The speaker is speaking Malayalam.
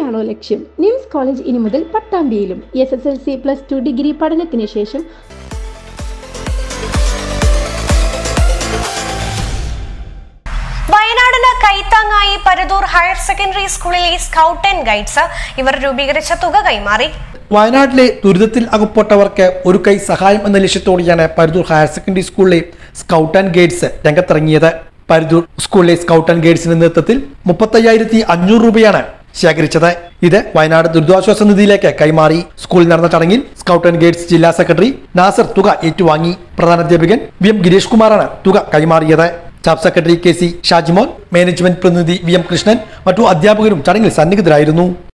തന്നെയാണോ ലക്ഷ്യം നിംസ് കോളേജ് ഇനി മുതൽ പട്ടാമ്പിയിലും S S L C plus two degree പഠനത്തിന് ശേഷം വയനാടിന് കൈത്താങ്ങായി പരതൂർ ഹയർ സെക്കൻഡറി സ്കൂളിലെ സ്കൗട്ട് ആൻഡ് ഗൈഡ്സ് ഇവർ രൂപീകരിച്ച തുക കൈമാറി വയനാട്ടിലെ ദുരിതത്തിൽ അകപ്പെട്ടവർക്ക് ഒരു കൈ സഹായം എന്ന ലക്ഷ്യത്തോടെയാണ് പരുതൂർ ഹയർ സെക്കൻഡറി സ്കൂളിലെ സ്കൗട്ട് ആൻഡ് ഗൈഡ്സ് രംഗത്തിറങ്ങിയത് പരുതൂർ സ്കൂളിലെ സ്കൗട്ട് ആൻഡ് ഗൈഡ്സിന്റെ നേതൃത്വത്തിൽ മുപ്പത്തയ്യായിരത്തി അഞ്ഞൂറ് രൂപയാണ് ശേഖരിച്ചത് ഇത് വയനാട് ദുരിതാശ്വാസ നിധിയിലേക്ക് കൈമാറി സ്കൂളിൽ നടന്ന ചടങ്ങിൽ സ്കൗട്ട് ആൻഡ് ഗൈഡ്സ് ജില്ലാ സെക്രട്ടറി നാസർ തുക ഏറ്റുവാങ്ങി പ്രധാനാധ്യാപകൻ വി എം ഗിരീഷ് കുമാറാണ് തുക കൈമാറിയത് staff secretary K C Shajimon management പ്രതിനിധി വി എം കൃഷ്ണൻ മറ്റു അധ്യാപകരും ചടങ്ങിൽ സന്നിഹിതരായിരുന്നു